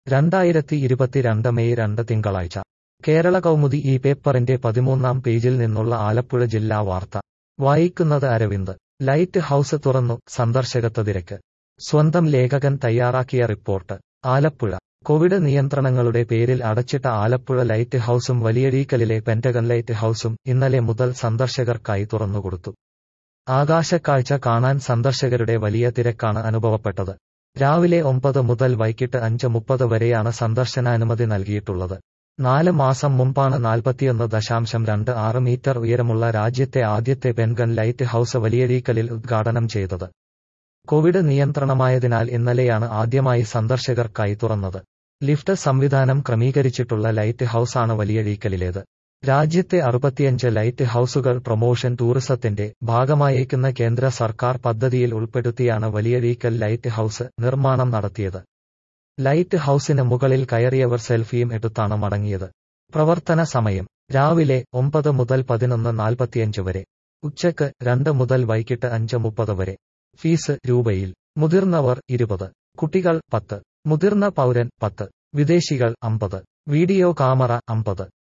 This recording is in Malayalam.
രണ്ടായിരത്തി ഇരുപത്തിരണ്ട് മെയ് രണ്ട് തിങ്കളാഴ്ച കേരള കൗമുദി ഈ പേപ്പറിന്റെ പതിമൂന്നാം പേജിൽ നിന്നുള്ള ആലപ്പുഴ ജില്ലാ വാർത്ത വായിക്കുന്നത് അരവിന്ദ് ലൈറ്റ് ഹൌസ് തുറന്നു സന്ദർശകത്ത തിരക്ക് സ്വന്തം ലേഖകൻ തയ്യാറാക്കിയ റിപ്പോർട്ട് ആലപ്പുഴ കോവിഡ് നിയന്ത്രണങ്ങളുടെ പേരിൽ അടച്ചിട്ട ആലപ്പുഴ ലൈറ്റ് ഹൌസും വലിയഴീക്കലിലെ പെന്റഗൺ ലൈറ്റ് ഹൌസും ഇന്നലെ മുതൽ സന്ദർശകർക്കായി തുറന്നുകൊടുത്തു ആകാശക്കാഴ്ച കാണാൻ സന്ദർശകരുടെ വലിയ തിരക്കാണ് അനുഭവപ്പെട്ടത് രാവിലെ ഒമ്പത് മുതൽ വൈകിട്ട് അഞ്ച് മുപ്പത് വരെയാണ് സന്ദർശനാനുമതി നൽകിയിട്ടുള്ളത് നാല് മാസം മുമ്പാണ് നാൽപ്പത്തിയൊന്ന് ദശാംശം രണ്ട് ആറ് മീറ്റർ ഉയരമുള്ള രാജ്യത്തെ ആദ്യത്തെ പെൻഗൺ ലൈറ്റ് ഹൌസ് വലിയഴീക്കലിൽ ഉദ്ഘാടനം ചെയ്തത് കോവിഡ് നിയന്ത്രണമായതിനാൽ ഇന്നലെയാണ് ആദ്യമായി സന്ദർശകർക്കായി തുറന്നത് ലിഫ്റ്റ് സംവിധാനം ക്രമീകരിച്ചിട്ടുള്ള ലൈറ്റ് ഹൌസാണ് വലിയഴീക്കലിലേത് രാജ്യത്തെ അറുപത്തിയഞ്ച് ലൈറ്റ് ഹൌസുകൾ പ്രൊമോഷൻ ടൂറിസത്തിന്റെ ഭാഗമായേക്കുന്ന കേന്ദ്ര സർക്കാർ പദ്ധതിയിൽ ഉൾപ്പെടുത്തിയാണ് വലിയഴീക്കൽ ലൈറ്റ് ഹൌസ് നിർമ്മാണം നടത്തിയത് ലൈറ്റ് ഹൌസിന് മുകളിൽ കയറിയവർ സെൽഫിയും എടുത്താണ് മടങ്ങിയത് പ്രവർത്തന സമയം രാവിലെ ഒമ്പത് മുതൽ പതിനൊന്ന് നാൽപ്പത്തിയഞ്ച് വരെ ഉച്ചക്ക് രണ്ട് മുതൽ വൈകിട്ട് അഞ്ച് മുപ്പത് വരെ ഫീസ് രൂപയിൽ മുതിർന്നവർ ഇരുപത് കുട്ടികൾ പത്ത് മുതിർന്ന പൗരൻ പത്ത് വിദേശികൾ അമ്പത് വീഡിയോ ക്യാമറ അമ്പത്